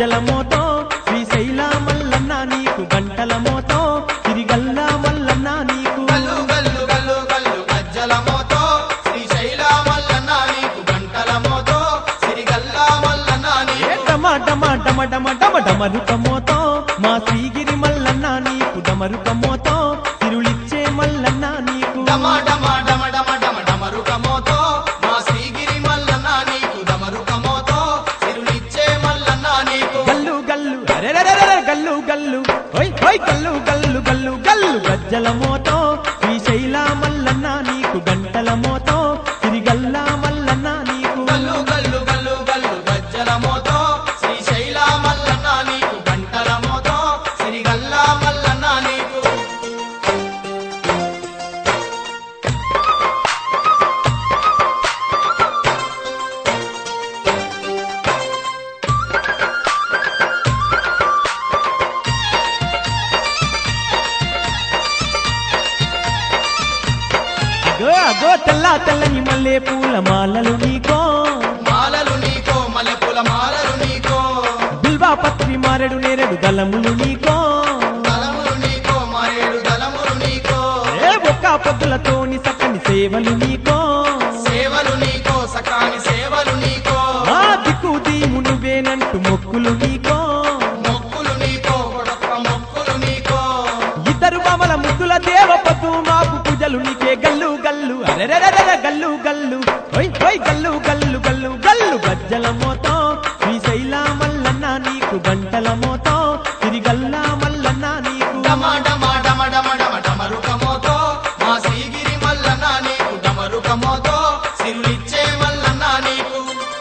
గజ్జల మోతో శ్రీశైల మల్లన్న నీకు గంటల మోతో తిరిగల్ల మల్లన్న నీకు గల్లు గల్లు గల్లు గల్లు గజ్జల మోతో శ్రీశైల మల్లన్న నీకు గంటల మోతో సిరిగల్ల మల్లన్న ఏ నీకు డమ డమ డమ డమ డమ డమరుక మోతో మా శ్రీగిరి మల్లన్న నీకు డమరుక మోతో తిరుളിచ్చే మల్లన్న నీకు డమ డమ డమ డమ డమ డమరుక మోతో మా శ్రీగిరి మల్లన్న నీకు డమరుక మోతో సిరులిచ్చే మల్లన్న నీకు గల్లు గల్లు అరెరెరెరె గల్లు గల్లు ఓయ్ ఓయ్ గల్లు గల్లు గల్లు గల్లు గజ్జల మోతో శ్రీశైల మల్లన్న నీకు గంటల మోతో తిరిగల్ల మల్లన్న నీకు గల్లు గల్లు గల్లు గల్లు గజ్జల మోతో శ్రీశైల మల్లన్న నీకు గంటల మోతో సిరిగల్ల మల్లన్న నీకు అగో అగో తెల్ల తెల్లని మల్లె పూల మాలలు నీకో మాలలు నీకో మల్లెపూల మాలలు నీకో బిల్వా పత్రి మారెడు నేరెడు దళములు నీకో దళములు నీకో మారేడు దళములు నీకో ఏ ఒక్క పొద్దులతోని సక్కని సేవలు నీకో సేవలు నీకో సకాని సేవలు నీకో ఆ దిక్కు దీము నువ్వేనంటూ మొక్కులు నీకో మొక్కులు నీకో కొడొక్క మొక్కులు నీకో ఇద్దరు బామల ముద్దుల దేవపతు మాకు పూజలు నీకే గల్లు గల్లు అరెరెరెరె గల్లు గల్లు ఓయ్ ఓయ్ గల్లు గల్లు గల్లు గల్లు గజ్జల మోతో శ్రీశైల మల్లన్న నీకు గంటల మోతో తిరిగల్ల మల్లన్న నీకు డమ డమ డమ డమ డమ డమరుక మోతో మా శ్రీగిరి మల్లన్న నీకు డమరుక మోతో సిరులిచ్చే మల్లన్న నీకు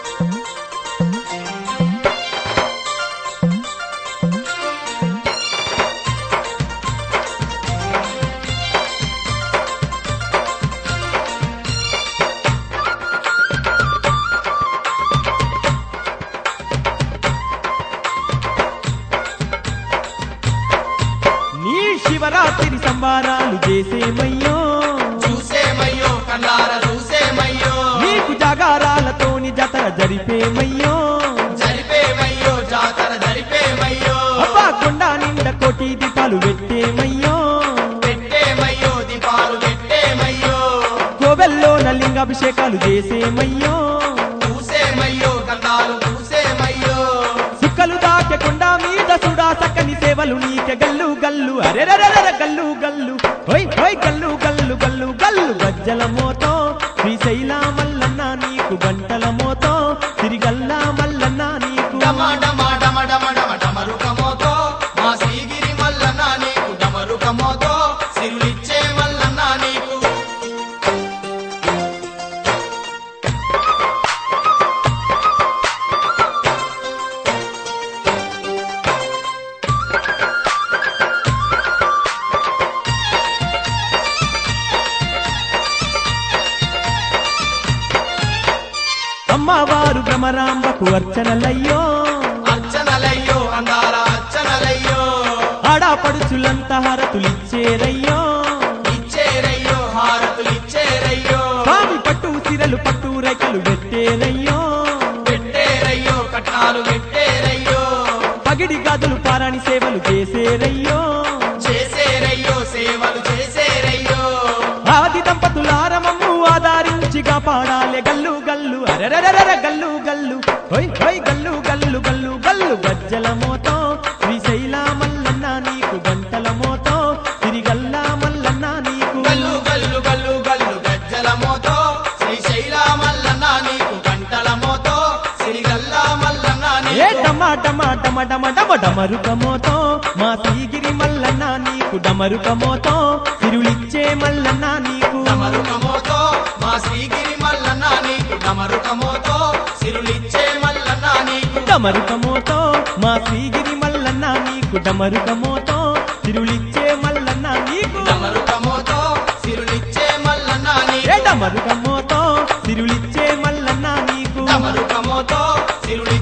నీ శివరాత్రి సంబారాలు చేసేమయ్యో చూసేమయ్యో కన్నార చూసేమయ్యో నీకు జాగారాలతోని జతర జరిపేమయ్యో జరిపేమయ్యో జాతర జరిపేమయ్యో అబ్బా కొండ నిండ కోటి దీపాలు పెట్టేమయ్యో పెట్టేమయ్యో దీపాలు పెట్టేమయ్యో కోవెల్లో లింగాభిషేకాలు చేసేమయ్యో చూసేమయ్యో గంధాలు చూసేమయ్యో సుక్కలు దాకెకుండా మీద సుడా సక్కని సేవలు నీకె గల్లు గల్లు అరెరెరెర గల్లు గల్లు ఓయ్ ఓయ్ గల్లు గల్లు గల్లు గల్లు గజ్జల మోతో శ్రీశైల మల్లన్న నీకు గంటల మోతో తిరిగల్ల మల్లన్న నీకు డమ డమ డమ డమ డమ డమరుక మోతో మా శ్రీగిరి మల్లన్న నీకు డమరుక మోతో సిరులిచ్చే మల్లన్న నీకు అమ్మవారు భ్రమరాంబకు అర్చనలయ్యో అర్చనలయ్యో అందాల అర్చనలయ్యో ఆడాపడుచులంత హరతులిచ్చేరయ్యో ఇచ్చేరయ్యో హారతులు ఇచ్చేరయ్యో స్వామి పట్టు సిరలు పట్టు రేఖలు పెట్టేరయ్యో పెట్టేరయ్యో కట్నాలు పెట్టేరయ్యో పగిడి గదులు పారాణి సేవలు చేసేరయ్యో చేసేరయ్యో సేవలు చేసేరయ్యో ఆది దంపతులారమమ్ము ఆధారించి కాపాడాలే గల్లు గల్లు అరెరెరెర గల్లు గల్లు హొయ్ హొయ్ గల్లు గల్లు గల్లు గల్లు గజ్జల మోతో శ్రీశైల మల్లన్న నీకు గంటల మోతో తిరిగల్ల మల్లన్న నీకు గల్లు గల్లు గల్లు గల్లు గజ్జల మోతో శ్రీశైల మల్లన్న నీకు గంటల మోతో సిరిగల్ల మల్లన్న ఏ నీకు డమ డమ డమ డమ డమ డమరుక మోతో మా శ్రీగిరి మల్లన్న నీకు డమరుక మోతో తిరులిచ్చే మల్లన్న నీకు డమరుక మోతో మా శ్రీగిరి మల్లన్న నీకు డమరుక మోతో సిరులిచ్చే మల్లన్న నీకు డమరుక మోతో మా శ్రీగిరి మల్లన్న నీకు డమరుక మోతో తిరులిచ్చే మల్లన్న నీకు డమరుక మోతో సిరులిచ్చే మల్లన్న ఏ నీకు డమరుక మోతో తిరులిచ్చే మల్లన్న నీకు డమరుక మోతో సిరులి